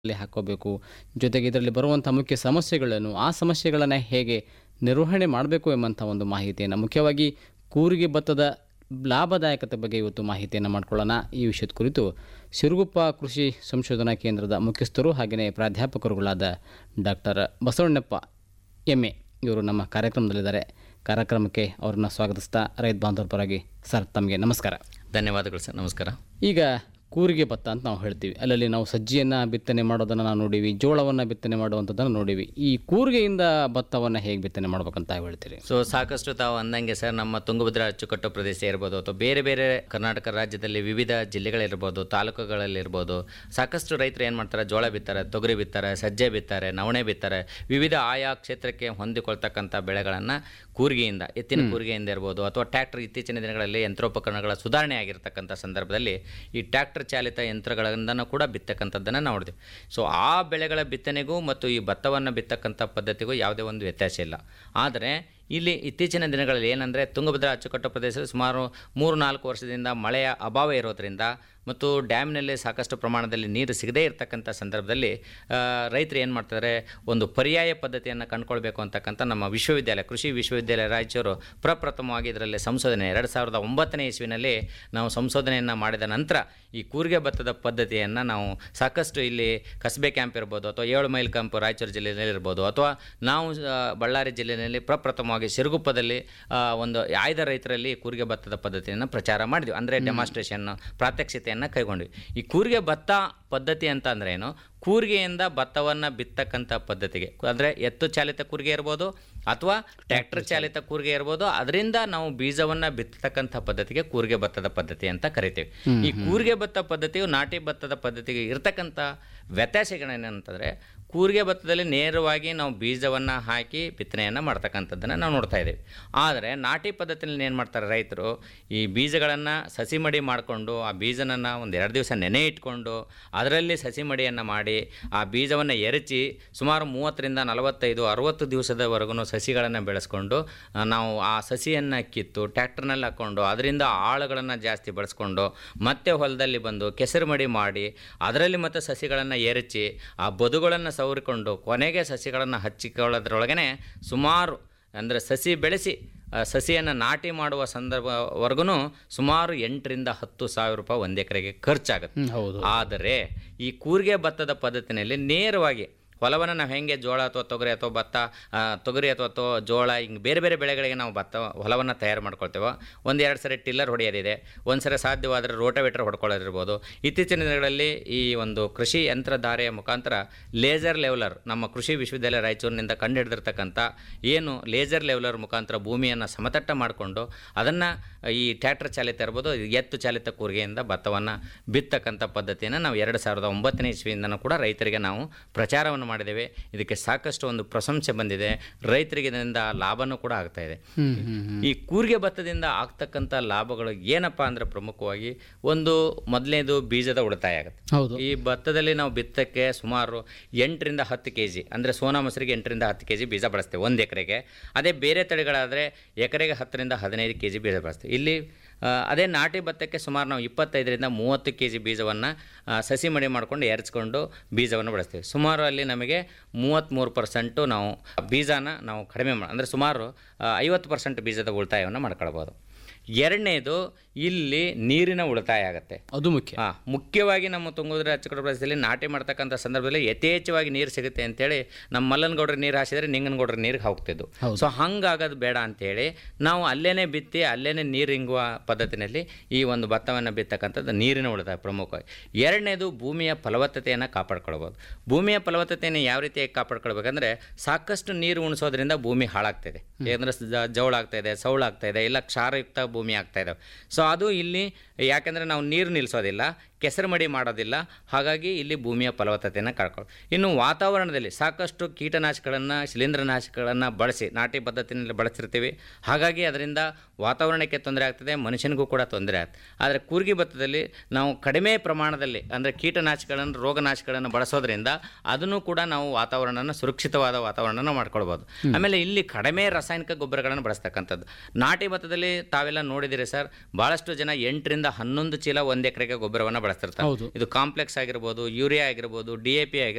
ಅಲ್ಲಿ ಹಾಕೋಬೇಕು ಜೊತೆಗೆ ಇದರಲ್ಲಿ ಬರುವಂಥ ಮುಖ್ಯ ಸಮಸ್ಯೆಗಳನ್ನು ಆ ಸಮಸ್ಯೆಗಳನ್ನು ಹೇಗೆ ನಿರ್ವಹಣೆ ಮಾಡಬೇಕು ಎಂಬಂಥ ಒಂದು ಮಾಹಿತಿಯನ್ನು ಮುಖ್ಯವಾಗಿ ಕೂರಿಗೆ ಭತ್ತದ ಲಾಭದಾಯಕತೆ ಬಗ್ಗೆ ಇವತ್ತು ಮಾಹಿತಿಯನ್ನು ಮಾಡ್ಕೊಳ್ಳೋಣ ಈ ವಿಷಯದ ಕುರಿತು ಸಿರುಗುಪ್ಪ ಕೃಷಿ ಸಂಶೋಧನಾ ಕೇಂದ್ರದ ಮುಖ್ಯಸ್ಥರು ಹಾಗೆಯೇ ಪ್ರಾಧ್ಯಾಪಕರುಗಳಾದ ಡಾಕ್ಟರ್ ಬಸವಣ್ಣಪ್ಪ ಎಮ್ ಎ ಇವರು ನಮ್ಮ ಕಾರ್ಯಕ್ರಮದಲ್ಲಿದ್ದಾರೆ ಕಾರ್ಯಕ್ರಮಕ್ಕೆ ಅವರನ್ನು ಸ್ವಾಗತಿಸ್ತಾ ರೈತ ಬಾಂಧವರ ಪರವಾಗಿ ಸರ್ ತಮಗೆ ನಮಸ್ಕಾರ ಧನ್ಯವಾದಗಳು ಸರ್ ನಮಸ್ಕಾರ ಈಗ ಕೂರಿಗೆ ಭತ್ತ ಅಂತ ನಾವು ಹೇಳ್ತೀವಿ ಅಲ್ಲಲ್ಲಿ ನಾವು ಸಜ್ಜಿಯನ್ನು ಬಿತ್ತನೆ ಮಾಡೋದನ್ನು ನಾವು ನೋಡೀವಿ ಜೋಳವನ್ನು ಬಿತ್ತನೆ ಮಾಡುವಂಥದ್ದನ್ನು ನೋಡೀವಿ ಈ ಕೂರಿಗೆಯಿಂದ ಭತ್ತವನ್ನು ಹೇಗೆ ಬಿತ್ತನೆ ಮಾಡ್ಬೇಕಂತ ಹೇಳ್ತೀರಿ ಸೊ ಸಾಕಷ್ಟು ತಾವು ಅಂದಂಗೆ ಸರ್ ನಮ್ಮ ತುಂಗಭದ್ರಾ ಅಚ್ಚುಕಟ್ಟು ಪ್ರದೇಶ ಇರ್ಬೋದು ಅಥವಾ ಬೇರೆ ಬೇರೆ ಕರ್ನಾಟಕ ರಾಜ್ಯದಲ್ಲಿ ವಿವಿಧ ಜಿಲ್ಲೆಗಳಿರ್ಬೋದು ತಾಲೂಕುಗಳಲ್ಲಿರ್ಬೋದು ಸಾಕಷ್ಟು ರೈತರು ಏನು ಮಾಡ್ತಾರೆ ಜೋಳ ಬಿತ್ತಾರೆ ತೊಗರಿ ಬಿತ್ತಾರೆ ಸಜ್ಜೆ ಬಿತ್ತಾರೆ ನವಣೆ ಬಿತ್ತಾರೆ ವಿವಿಧ ಆಯಾ ಕ್ಷೇತ್ರಕ್ಕೆ ಹೊಂದಿಕೊಳ್ತಕ್ಕಂಥ ಬೆಳೆಗಳನ್ನು ಕೂರಿಗೆಯಿಂದ ಎತ್ತಿನ ಕೂರಿಗೆಯಿಂದ ಇರ್ಬೋದು ಅಥವಾ ಟ್ರ್ಯಾಕ್ಟರ್ ಇತ್ತೀಚಿನ ದಿನಗಳಲ್ಲಿ ಯಂತ್ರೋಪಕರಣಗಳ ಸುಧಾರಣೆ ಆಗಿರ್ತಕ್ಕಂಥ ಸಂದರ್ಭದಲ್ಲಿ ಈ ಟ್ರ್ಯಾಕ್ಟರ್ ಚಾಲಿತ ಯಂತ್ರಗಳಿಂದನೂ ಕೂಡ ಬಿತ್ತಕ್ಕಂಥದ್ದನ್ನು ನಾವು ನೋಡಿದ್ವಿ ಸೊ ಆ ಬೆಳೆಗಳ ಬಿತ್ತನೆಗೂ ಮತ್ತು ಈ ಭತ್ತವನ್ನು ಬಿತ್ತಕ್ಕಂಥ ಪದ್ಧತಿಗೂ ಯಾವುದೇ ಒಂದು ವ್ಯತ್ಯಾಸ ಇಲ್ಲ ಆದರೆ ಇಲ್ಲಿ ಇತ್ತೀಚಿನ ದಿನಗಳಲ್ಲಿ ಏನಂದರೆ ತುಂಗಭದ್ರಾ ಅಚ್ಚುಕಟ್ಟು ಪ್ರದೇಶದಲ್ಲಿ ಸುಮಾರು ಮೂರು ನಾಲ್ಕು ವರ್ಷದಿಂದ ಮಳೆಯ ಅಭಾವ ಇರೋದರಿಂದ ಮತ್ತು ಡ್ಯಾಮ್ನಲ್ಲಿ ಸಾಕಷ್ಟು ಪ್ರಮಾಣದಲ್ಲಿ ನೀರು ಸಿಗದೇ ಇರತಕ್ಕಂಥ ಸಂದರ್ಭದಲ್ಲಿ ಆ, ರೈತರು ಏನು ಮಾಡ್ತಾರೆ ಒಂದು ಪರ್ಯಾಯ ಪದ್ಧತಿಯನ್ನು ಕಂಡುಕೊಳ್ಬೇಕು ಅಂತಕ್ಕಂಥ ನಮ್ಮ ವಿಶ್ವವಿದ್ಯಾಲಯ ಕೃಷಿ ವಿಶ್ವವಿದ್ಯಾಲಯ ರಾಯಚೂರು ಪ್ರಪ್ರಥಮವಾಗಿ ಇದರಲ್ಲಿ ಸಂಶೋಧನೆ ಎರಡು ಸಾವಿರದ ಒಂಬತ್ತನೇ ಇಸ್ವಿನಲ್ಲಿ ನಾವು ಸಂಶೋಧನೆಯನ್ನು ಮಾಡಿದ ನಂತರ ಈ ಕೂರಿಗೆ ಭತ್ತದ ಪದ್ಧತಿಯನ್ನು ನಾವು ಸಾಕಷ್ಟು ಇಲ್ಲಿ ಕಸಬೆ ಕ್ಯಾಂಪ್ ಇರ್ಬೋದು ಅಥವಾ ಏಳು ಮೈಲ್ ಕ್ಯಾಂಪ್ ರಾಯಚೂರು ಜಿಲ್ಲೆಯಲ್ಲಿ ಇರ್ಬೋದು ಅಥವಾ ನಾವು ಆ, ಬಳ್ಳಾರಿ ಜಿಲ್ಲೆಯಲ್ಲಿ ಪ್ರಪ್ರಥಮವಾಗಿ ಸಿರುಗುಪ್ಪದಲ್ಲಿ ಆ, ಒಂದು ಆಯ್ದ ರೈತರಲ್ಲಿ ಕೂರಿಗೆ ಭತ್ತದ ಪದ್ಧತಿಯನ್ನು ಪ್ರಚಾರ ಮಾಡಿದ್ವಿ ಅಂದರೆ ಡೆಮಾನ್ಸ್ಟ್ರೇಷನ್ ಪ್ರಾತ್ಯಕ್ಷಿತೆಯನ್ನು ಕೈಗೊಂಡ್ವಿ ಈ ಕೂರಿಗೆ ಭತ್ತ ಪದ್ಧತಿ ಅಂತ ಅಂದ್ರೆ ಏನು ಕೂರಿಗೆಯಿಂದ ಭತ್ತವನ್ನು ಬಿತ್ತಕ್ಕಂಥ ಪದ್ಧತಿಗೆ ಅಂದರೆ ಎತ್ತು ಚಾಲಿತ ಕೂರಿಗೆ ಇರ್ಬೋದು ಅಥವಾ ಟ್ರ್ಯಾಕ್ಟರ್ ಚಾಲಿತ ಕೂರಿಗೆ ಇರ್ಬೋದು ಅದರಿಂದ ನಾವು ಬೀಜವನ್ನು ಬಿತ್ತಕ್ಕಂಥ ಪದ್ಧತಿಗೆ ಕೂರಿಗೆ ಭತ್ತದ ಪದ್ಧತಿ ಅಂತ ಕರಿತೀವಿ ಈ ಕೂರಿಗೆ ಭತ್ತ ಪದ್ಧತಿಯು ನಾಟಿ ಭತ್ತದ ಪದ್ಧತಿಗೆ ಇರ್ತಕ್ಕಂಥ ವ್ಯತ್ಯಾಸಗಳೇನಂತಂದರೆ ಕೂರಿಗೆ ಭತ್ತದಲ್ಲಿ ನೇರವಾಗಿ ನಾವು ಬೀಜವನ್ನು ಹಾಕಿ ಬಿತ್ತನೆಯನ್ನು ಮಾಡ್ತಕ್ಕಂಥದ್ದನ್ನು ನಾವು ನೋಡ್ತಾ ಇದ್ದೀವಿ ಆದರೆ ನಾಟಿ ಪದ್ಧತಿಯಲ್ಲಿ ಏನು ಮಾಡ್ತಾರೆ ರೈತರು ಈ ಬೀಜಗಳನ್ನು ಸಸಿ ಮಡಿ ಮಾಡಿಕೊಂಡು ಆ ಬೀಜನನ್ನು ಒಂದು ಎರಡು ದಿವಸ ನೆನೆ ಇಟ್ಕೊಂಡು ಅದರಲ್ಲಿ ಸಸಿ ಮಡಿಯನ್ನು ಮಾಡಿ ಆ ಬೀಜವನ್ನು ಎರಚಿ ಸುಮಾರು ಮೂವತ್ತರಿಂದ ನಲವತ್ತೈದು ಅರುವತ್ತು ದಿವಸದವರೆಗೂ ಸಸಿಗಳನ್ನು ಬೆಳೆಸ್ಕೊಂಡು ಆ, ನಾವು ಆ ಸಸಿಯನ್ನು ಕಿತ್ತು ಟ್ಯಾಕ್ಟರ್ನಲ್ಲಿ ಹಾಕ್ಕೊಂಡು ಅದರಿಂದ ಆಳುಗಳನ್ನು ಜಾಸ್ತಿ ಬಳಸ್ಕೊಂಡು ಮತ್ತೆ ಹೊಲದಲ್ಲಿ ಬಂದು ಕೆಸರು ಮಡಿ ಮಾಡಿ ಅದರಲ್ಲಿ ಮತ್ತೆ ಸಸಿಗಳನ್ನು ಎರಚಿ ಆ ಬದುಗಳನ್ನು ಸವರಿಕೊಂಡು ಕೊನೆಗೆ ಸಸಿಗಳನ್ನು ಹಚ್ಚಿಕೊಳ್ಳೋದ್ರೊಳಗನೆ ಸುಮಾರು ಅಂದರೆ ಸಸಿ ಬೆಳೆಸಿ ಆ ಸಸಿಯನ್ನು ನಾಟಿ ಮಾಡುವ ಸಂದರ್ಭವರೆಗೂ ಸುಮಾರು ಎಂಟರಿಂದ ಹತ್ತು ಸಾವಿರ ರೂಪಾಯಿ ಒಂದು ಎಕರೆಗೆ ಖರ್ಚಾಗುತ್ತೆ ಹೌದು ಆದರೆ ಈ ಕೂರಿಗೆ ಭತ್ತದ ಪದ್ಧತಿನಲ್ಲಿ ನೇರವಾಗಿ ಹೊಲವನ್ನು ನಾವು ಹೆಂಗೆ ಜೋಳ ಅಥವಾ ತೊಗರಿ ಅಥವಾ ಭತ್ತ ಆ, ತೊಗರಿ ಅಥವಾ ತೋ ಜೋಳ ಹಿಂಗೆ ಬೇರೆ ಬೇರೆ ಬೆಳೆಗಳಿಗೆ ನಾವು ಭತ್ತ ಹೊಲವನ್ನು ತಯಾರು ಮಾಡ್ಕೊಳ್ತೇವೆ ಒಂದು ಎರಡು ಸರಿ ಟಿಲ್ಲರ್ ಹೊಡೆಯೋದಿದೆ ಒಂದು ಸರಿ ಸಾಧ್ಯವಾದರೆ ರೋಟೋವೇಟರ್ ಹೊಡ್ಕೊಳ್ಳೋದಿರ್ಬೋದು ಇತ್ತೀಚಿನ ದಿನಗಳಲ್ಲಿ ಈ ಒಂದು ಕೃಷಿ ಯಂತ್ರಧಾರೆಯ ಮುಖಾಂತರ ಲೇಸರ್ ಲೆವೆಲರ್ ನಮ್ಮ ಕೃಷಿ ವಿಶ್ವವಿದ್ಯಾಲಯ ರಾಯಚೂರಿನಿಂದ ಕಂಡುಹಿಡಿದಿರ್ತಕ್ಕಂಥ ಏನು ಲೇಸರ್ ಲೆವೆಲರ್ ಮುಖಾಂತರ ಭೂಮಿಯನ್ನು ಸಮತಟ್ಟ ಮಾಡಿಕೊಂಡು ಅದನ್ನು ಈ ಟ್ರ್ಯಾಕ್ಟರ್ ಚಾಲಿತ ಇರ್ಬೋದು ಎತ್ತು ಚಾಲಿತ ಕೂರಿಗೆಯಿಂದ ಭತ್ತವನ್ನು ಬಿತ್ತಕ್ಕಂಥ ಪದ್ಧತಿಯನ್ನು ನಾವು ಎರಡು ಸಾವಿರದ ಒಂಬತ್ತನೇ ಇಸ್ವಿಯಿಂದನೂ ಕೂಡ ರೈತರಿಗೆ ನಾವು ಪ್ರಚಾರವನ್ನು ಮಾಡಿದ್ದೇವೆ ಇದಕ್ಕೆ ಸಾಕಷ್ಟು ಒಂದು ಪ್ರಶಂಸೆ ಬಂದಿದೆ ರೈತರಿಗೆ ಇದರಿಂದ ಲಾಭನೂ ಕೂಡ ಆಗ್ತಾ ಇದೆ ಹ್ಮ್ ಹ್ಮ್ ಹ್ಮ್. ಈ ಕೂರಿಗೆ ಭತ್ತದಿಂದ ಆಗ್ತಕ್ಕಂಥ ಲಾಭಗಳು ಏನಪ್ಪ ಅಂದರೆ ಪ್ರಮುಖವಾಗಿ ಒಂದು ಮೊದಲನೇದು ಬೀಜದ ಉಳಿತಾಯ ಆಗುತ್ತೆ ಹೌದು ಈ ಭತ್ತದಲ್ಲಿ ನಾವು ಬಿತ್ತಕ್ಕೆ ಸುಮಾರು ಎಂಟರಿಂದ ಹತ್ತು ಕೆ ಜಿ ಅಂದರೆ ಸೋನಾ ಮೊಸರಿಗೆ ಎಂಟರಿಂದ ಹತ್ತು ಕೆ ಜಿ ಬೀಜ ಬಳಸ್ತೇವೆ ಒಂದು ಎಕರೆಗೆ ಅದೇ ಬೇರೆ ತಳಿಗಳಾದರೆ ಎಕರೆಗೆ ಹತ್ತರಿಂದ ಹದಿನೈದು ಕೆ ಜಿ ಬೀಜ ಬಳಸ್ತೇವೆ ಇಲ್ಲಿ ಆ, ಅದೇ ನಾಟಿ ಭತ್ತಕ್ಕೆ ಸುಮಾರು ನಾವು ಇಪ್ಪತ್ತೈದರಿಂದ ಮೂವತ್ತು ಕೆ ಜಿ ಬೀಜವನ್ನು ಸಸಿ ಮಡಿ ಮಾಡಿಕೊಂಡು ಎರಚ್ಕೊಂಡು ಬೀಜವನ್ನು ಬಳಸ್ತೀವಿ ಸುಮಾರು ಅಲ್ಲಿ ನಮಗೆ ಮೂವತ್ತ್ಮೂರು ಪರ್ಸೆಂಟು ನಾವು ಬೀಜನ ನಾವು ಕಡಿಮೆ ಮಾಡಿ ಅಂದರೆ ಸುಮಾರು ಐವತ್ತು ಪರ್ಸೆಂಟ್ ಬೀಜದ ಉಳಿತಾಯವನ್ನು ಮಾಡ್ಕೊಳ್ಬೋದು ಎರಡನೇದು ಇಲ್ಲಿ ನೀರಿನ ಉಳಿತಾಯ ಆಗುತ್ತೆ ಅದು ಮುಖ್ಯ ಹಾಂ ಮುಖ್ಯವಾಗಿ ನಮ್ಮ ತುಂಗಭದ್ರಾ ಅಚ್ಚುಕಟ್ಟು ಪ್ರದೇಶದಲ್ಲಿ ನಾಟಿ ಮಾಡ್ತಕ್ಕಂಥ ಸಂದರ್ಭದಲ್ಲಿ ಯಥೇಚ್ಛವಾಗಿ ನೀರು ಸಿಗುತ್ತೆ ಅಂತೇಳಿ ನಮ್ಮ ಮಲ್ಲನಗೌಡ್ರ ನೀರು ಹಾಸಿದರೆ ನಿಂಗನಗೌಡ್ರ ನೀರಿಗೆ ಹೋಗ್ತಿದ್ದು ಸೊ ಹಂಗಾಗೋದು ಬೇಡ ಅಂತೇಳಿ ನಾವು ಅಲ್ಲೇನೆ ಬಿತ್ತಿ ಅಲ್ಲೇನೆ ನೀರು ಹಿಂಗುವ ಪದ್ಧತಿನಲ್ಲಿ ಈ ಒಂದು ಭತ್ತವನ್ನು ಬಿತ್ತಕ್ಕಂಥದ್ದು ನೀರಿನ ಉಳಿತಾಯ ಪ್ರಮುಖವಾಗಿ ಎರಡನೇದು ಭೂಮಿಯ ಫಲವತ್ತತೆಯನ್ನು ಕಾಪಾಡ್ಕೊಳ್ಬೋದು ಭೂಮಿಯ ಫಲವತ್ತತೆಯನ್ನು ಯಾವ ರೀತಿಯಾಗಿ ಕಾಪಾಡ್ಕೊಳ್ಬೇಕಂದ್ರೆ ಸಾಕಷ್ಟು ನೀರು ಉಣಿಸೋದ್ರಿಂದ ಭೂಮಿ ಹಾಳಾಗ್ತಿದೆ ಯಾಕಂದ್ರೆ ಸ- ಜೌಳ ಆಗ್ತಾ ಇದೆ ಸೌಳು ಆಗ್ತಾ ಇದೆ ಇಲ್ಲ ಕ್ಷಾರಯುಕ್ತ ಭೂಮಿ ಆಗ್ತಾ ಇದಾವೆ ಸೊ ಅದು ಇಲ್ಲಿ ಯಾಕೆಂದರೆ ನಾವು ನೀರು ನಿಲ್ಲಿಸೋದಿಲ್ಲ ಕೆಸರು ಮಡಿ ಮಾಡೋದಿಲ್ಲ ಹಾಗಾಗಿ ಇಲ್ಲಿ ಭೂಮಿಯ ಫಲವತ್ತತೆಯನ್ನು ಕಳ್ಕೊಳ್ಳಿ ಇನ್ನು ವಾತಾವರಣದಲ್ಲಿ ಸಾಕಷ್ಟು ಕೀಟನಾಶಕಗಳನ್ನು ಶಿಲೀಂಧ್ರನಾಶಕಗಳನ್ನು ಬಳಸಿ ನಾಟಿ ಪದ್ಧತಿನಲ್ಲಿ ಬಳಸಿರ್ತೀವಿ ಹಾಗಾಗಿ ಅದರಿಂದ ವಾತಾವರಣಕ್ಕೆ ತೊಂದರೆ ಆಗ್ತದೆ ಮನುಷ್ಯನಿಗೂ ಕೂಡ ತೊಂದರೆ ಆಗ್ತದೆ ಆದರೆ ಕೂರ್ಗಿ ಭತ್ತದಲ್ಲಿ ನಾವು ಕಡಿಮೆ ಪ್ರಮಾಣದಲ್ಲಿ ಅಂದರೆ ಕೀಟನಾಶಕಗಳನ್ನು ರೋಗನಾಶಕಗಳನ್ನು ಬಳಸೋದ್ರಿಂದ ಅದನ್ನು ಕೂಡ ನಾವು ವಾತಾವರಣನ ಸುರಕ್ಷಿತವಾದ ವಾತಾವರಣನ ಮಾಡ್ಕೊಳ್ಬೋದು ಆಮೇಲೆ ಇಲ್ಲಿ ಕಡಿಮೆ ರಾಸಾಯನಿಕ ಗೊಬ್ಬರಗಳನ್ನು ಬಳಸ್ತಕ್ಕಂಥದ್ದು ನಾಟಿ ಭತ್ತದಲ್ಲಿ ತಾವೆಲ್ಲ ನೋಡಿದಿರಿ ಸರ್ ಭಾಳಷ್ಟು ಜನ ಎಂಟರಿಂದ ಹನ್ನೊಂದು ಚೀಲ ಒಂದು ಎಕರೆಗೆ ಗೊಬ್ಬರವನ್ನು ಬಳಸ್ತಿರ್ತಾರೆ ಹೌದು. ಇದು ಕಾಂಪ್ಲೆಕ್ಸ್ ಆಗಿರ್ಬೋದು ಯೂರಿಯಾ ಆಗಿರ್ಬೋದು ಡಿ ಎ ಪಿ ಆಗಿರ್ಬೋದು